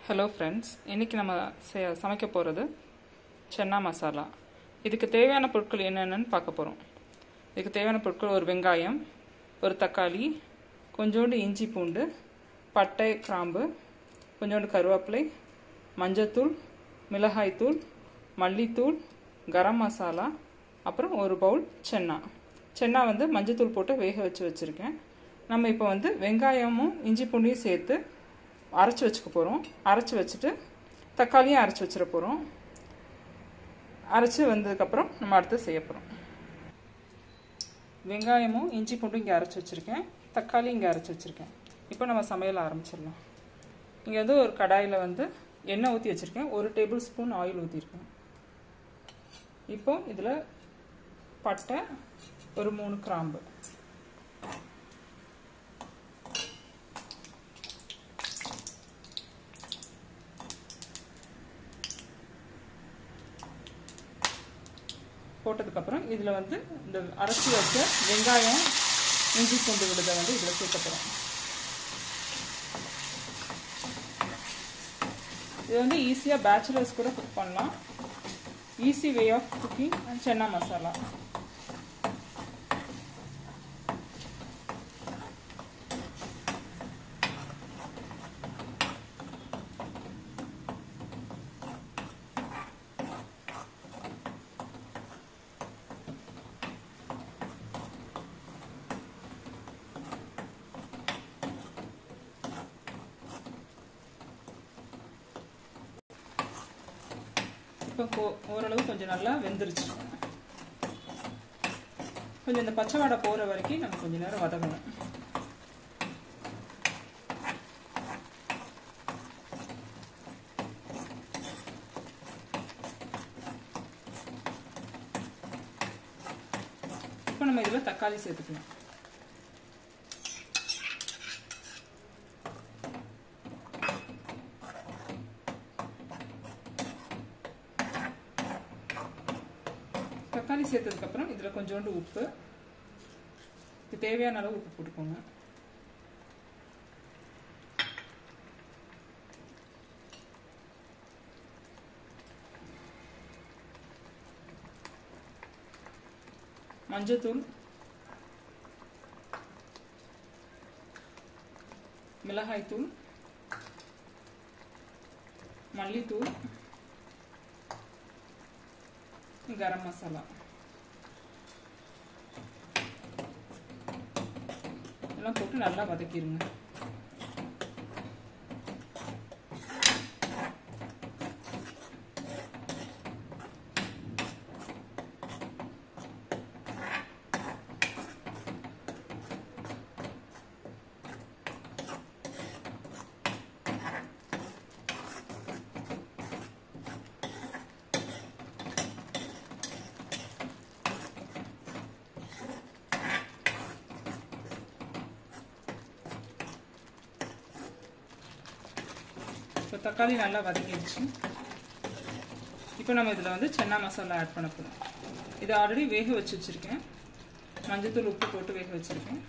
hello friends இன்றைக்கி நம்ம செ- சமைக்க போகிறது சென்னா மசாலா இதுக்கு தேவையான பொருட்கள் என்னென்னு பார்க்க போகிறோம் இதுக்கு தேவையான பொருட்கள் ஒரு வெங்காயம் ஒரு தக்காளி கொஞ்சோண்டு இஞ்சி பூண்டு பட்டை கிராம்பு கொஞ்சோண்டு கருவேப்பிலை மஞ்சத்தூள் மிளகாய்த்தூள் மல்லித்தூள் கரம் மசாலா அப்புறம் ஒரு பவுல் சென்னா சென்னா வந்து மஞ்சத்தூள் போட்டு வேக வச்சு வச்சுருக்கேன் நம்ம இப்போ வந்து வெங்காயமும் இஞ்சி பூண்டையும் சேர்த்து அரைச்சி வச்சுக்க போகிறோம் அரைச்சி வச்சுட்டு தக்காளியும் அரைச்சி வச்சிட போகிறோம் அரைச்சி வந்ததுக்கப்புறம் நம்ம அடுத்து செய்ய போகிறோம் வெங்காயமும் இஞ்சி பூண்டும் இங்கே அரைச்சி வச்சுருக்கேன் தக்காளி இங்கே அரைச்சி வச்சுருக்கேன் இப்போ நம்ம சமையல் ஆரம்பிச்சிடலாம் இங்கே வந்து ஒரு கடாயில் வந்து எண்ணெய் ஊற்றி வச்சுருக்கேன் ஒரு டேபிள் ஸ்பூன் ஆயில் ஊற்றிருக்கேன் இப்போ இதில் பட்டை ஒரு மூணு கிராம்பு போட்டதுக்கப்புறம் இதில் வந்து இந்த அரைச்சி வச்ச வெங்காயம் இஞ்சி பூண்டு விழுதை வந்து இதில் சேர்க்க போகிறோம் இது வந்து ஈஸியாக பேச்சுலர்ஸ் கூட குக் பண்ணலாம் easy way of cooking chana masala இப்போ ஓரளவு கொஞ்சம் நல்லா வெந்துருச்சு கொஞ்சம் இந்த பச்சை வாடை போகிற வரைக்கும் நம்ம கொஞ்சம் நேரம் வதங்கணும் இப்போ நம்ம இதில் தக்காளி சேர்த்துக்கலாம் தக்காளி சேர்த்ததுக்கப்புறம் இதில் கொஞ்சோண்டு உப்பு இது தேவையான அளவு உப்பு போட்டுக்கோங்க மஞ்சத்தூள் மிளகாய்த்தூள் மல்லித்தூள் கரம் மசாலா எல்லாம் போட்டு நல்லா வதக்கிடுங்க இப்போ தக்காளி நல்லா வதக்கிடுச்சு இப்போ நம்ம இதில் வந்து சென்னா மசாலா ஆட் பண்ண போகிறோம் இதை ஆல்ரெடி வேக வச்சு வச்சுருக்கேன் மஞ்சத்தூள் உப்பு போட்டு வேக வச்சுருக்கேன்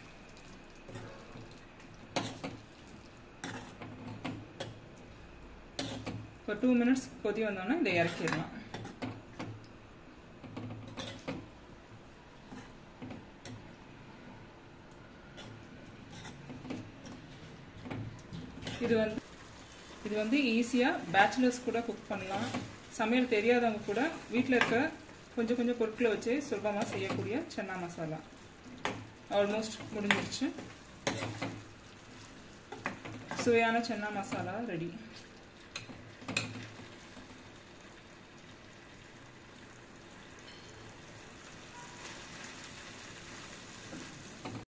இப்போ டூ மினிட்ஸ் கொதி வந்தோன்னே இதை இறக்கிடலாம் இது வந்து இது வந்து ஈஸியாக பேச்சுலர்ஸ் கூட குக் பண்ணலாம் சமையல் தெரியாதவங்க கூட வீட்டில் இருக்க கொஞ்சம் கொஞ்சம் பொருட்களை வச்சு சுலபமாக செய்யக்கூடிய சென்னா மசாலா ஆல்மோஸ்ட் முடிஞ்சிருச்சு சுவையான சென்னா மசாலா ரெடி